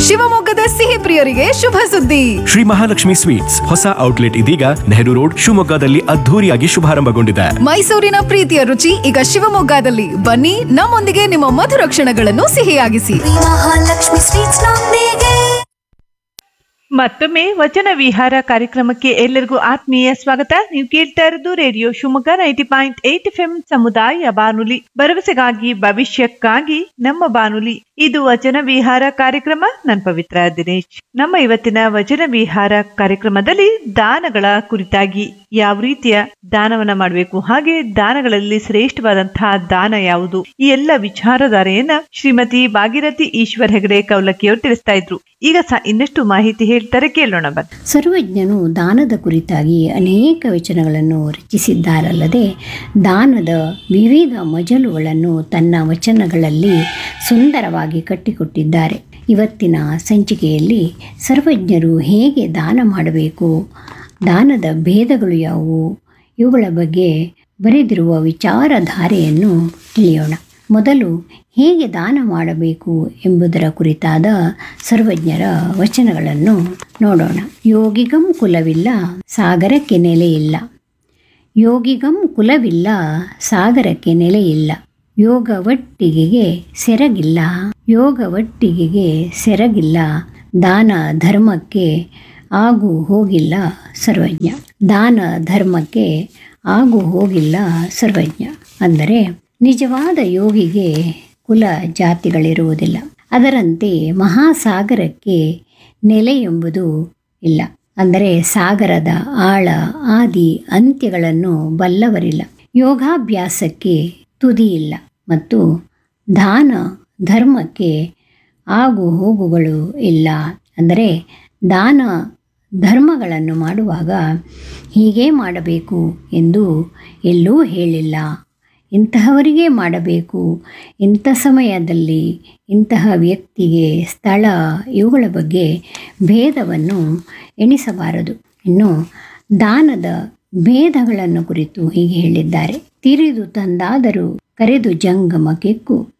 ಶಿವಮೊಗ್ಗದ ಸಿಹಿ ಪ್ರಿಯರಿಗೆ ಶುಭ ಸುದ್ದಿ ಶ್ರೀ ಮಹಾಲಕ್ಷ್ಮಿ ಸ್ವೀಟ್ಸ್ ಹೊಸ ಔಟ್ಲೆಟ್ ಇದೀಗ ನೆಹರು ರೋಡ್ ಶಿವಮೊಗ್ಗದಲ್ಲಿ ಅದ್ಧೂರಿಯಾಗಿ ಶುಭಾರಂಭಗೊಂಡಿದೆ ಮೈಸೂರಿನ ಪ್ರೀತಿಯ ರುಚಿ ಈಗ ಶಿವಮೊಗ್ಗದಲ್ಲಿ ಬನ್ನಿ ನಮ್ಮೊಂದಿಗೆ ನಿಮ್ಮ ಮಧುರ ಕ್ಷಣಗಳನ್ನು ಸಿಹಿಯಾಗಿಸಿ ಮಹಾಲಕ್ಷ್ಮಿ ಸ್ವೀಟ್ಸ್ ನೊಂದಿಗೆ ಮತ್ತೊಮ್ಮೆ ವಚನ ವಿಹಾರ ಕಾರ್ಯಕ್ರಮಕ್ಕೆ ಎಲ್ಲರಿಗೂ ಆತ್ಮೀಯ ಸ್ವಾಗತ ನೀವು ಕೇಳ್ತಾ ಇರೋದು radio Shivamogga ninety point eight F ಸಮುದಾಯ ಬಾನುಲಿ ಭರವಸೆಗಾಗಿ ಭವಿಷ್ಯಕ್ಕಾಗಿ ನಮ್ಮ ಬಾನುಲಿ ಇದು ವಚನ ವಿಹಾರ ಕಾರ್ಯಕ್ರಮ ನನ್ ಪವಿತ್ರ ದಿನೇಶ್ ನಮ್ಮ ಇವತ್ತಿನ ವಚನ ವಿಹಾರ ಕಾರ್ಯಕ್ರಮದಲ್ಲಿ ದಾನಗಳ ಕುರಿತಾಗಿ ಯಾವ ರೀತಿಯ ದಾನವನ್ನ ಮಾಡಬೇಕು ಹಾಗೆ ದಾನಗಳಲ್ಲಿ ಶ್ರೇಷ್ಠವಾದಂತಹ ದಾನ ಯಾವುದು ಈ ಎಲ್ಲ ವಿಚಾರಧಾರೆಯನ್ನ ಶ್ರೀಮತಿ ಭಾಗೀರಥಿ ಈಶ್ವರ್ ಹೆಗಡೆ ಕೌಲಕಿಯವರು ತಿಳಿಸ್ತಾ ಇದ್ರು ಈಗ ಸಹ ಇನ್ನಷ್ಟು ಮಾಹಿತಿ ಹೇಳ್ತಾರೆ ಕೇಳೋಣ ಬನ್ನಿ ಸರ್ವಜ್ಞನು ದಾನದ ಕುರಿತಾಗಿ ಅನೇಕ ವಚನಗಳನ್ನು ರಚಿಸಿದ್ದಾರಲ್ಲದೆ ದಾನದ ವಿವಿಧ ಮಜಲುಗಳನ್ನು ತನ್ನ ವಚನಗಳಲ್ಲಿ ಸುಂದರವಾಗಿ ಕಟ್ಟಿಕೊಟ್ಟಿದ್ದಾರೆ ಇವತ್ತಿನ ಸಂಚಿಕೆಯಲ್ಲಿ ಸರ್ವಜ್ಞರು ಹೇಗೆ ದಾನ ಮಾಡಬೇಕು ದಾನದ ಭೇದಗಳು ಯಾವುವು ಇವುಗಳ ಬಗ್ಗೆ ಬರೆದಿರುವ ವಿಚಾರಧಾರೆಯನ್ನು ತಿಳಿಯೋಣ ಮೊದಲು ಹೇಗೆ ದಾನ ಮಾಡಬೇಕು ಎಂಬುದರ ಕುರಿತಾದ ಸರ್ವಜ್ಞರ ವಚನಗಳನ್ನು ನೋಡೋಣ ಯೋಗಿಗಂ ಕುಲವಿಲ್ಲ ಸಾಗರಕ್ಕೆ ನೆಲೆಯಿಲ್ಲ ಯೋಗಿಗಂ ಕುಲವಿಲ್ಲ ಸಾಗರಕ್ಕೆ ನೆಲೆಯಿಲ್ಲ ಯೋಗವಟ್ಟಿಗೆಗೆ ಸೆರಗಿಲ್ಲ ಯೋಗವಟ್ಟಿಗೆಗೆ ಸೆರಗಿಲ್ಲ ದಾನ ಧರ್ಮಕ್ಕೆ ಆಗು ಹೋಗಿಲ್ಲ ಸರ್ವಜ್ಞ ದಾನ ಧರ್ಮಕ್ಕೆ ಆಗು ಹೋಗಿಲ್ಲ ಸರ್ವಜ್ಞ ಅಂದರೆ ನಿಜವಾದ ಯೋಗಿಗೆ ಕುಲ ಜಾತಿಗಳಿರುವುದಿಲ್ಲ ಅದರಂತೆ ಮಹಾಸಾಗರಕ್ಕೆ ನೆಲೆ ಎಂಬುದು ಇಲ್ಲ ಅಂದರೆ ಸಾಗರದ ಆಳ ಆದಿ ಅಂತ್ಯಗಳನ್ನು ಬಲ್ಲವರಿಲ್ಲ ಯೋಗಾಭ್ಯಾಸಕ್ಕೆ ತುದಿ ಇಲ್ಲ ಮತ್ತು ದಾನ ಧರ್ಮಕ್ಕೆ ಆಗು ಹೋಗುಗಳು ಇಲ್ಲ ಅಂದರೆ ದಾನ ಧರ್ಮಗಳನ್ನು ಮಾಡುವಾಗ ಹೀಗೆ ಮಾಡಬೇಕು ಎಂದು ಎಲ್ಲೂ ಹೇಳಿಲ್ಲ ಇಂತಹವರಿಗೆ ಮಾಡಬೇಕು ಇಂಥ ಸಮಯದಲ್ಲಿ ಇಂತಹ ವ್ಯಕ್ತಿಗೆ ಸ್ಥಳ ಇವುಗಳ ಬಗ್ಗೆ ಭೇದವನ್ನು ಎಣಿಸಬಾರದು ಇನ್ನು ದಾನದ ಭೇದಗಳನ್ನು ಕುರಿತು ಹೀಗೆ ಹೇಳಿದ್ದಾರೆ ತಿರಿದು ತಂದಾದರೂ ಕರೆದು ಜಂಗಮ ಕೆಕ್ಕು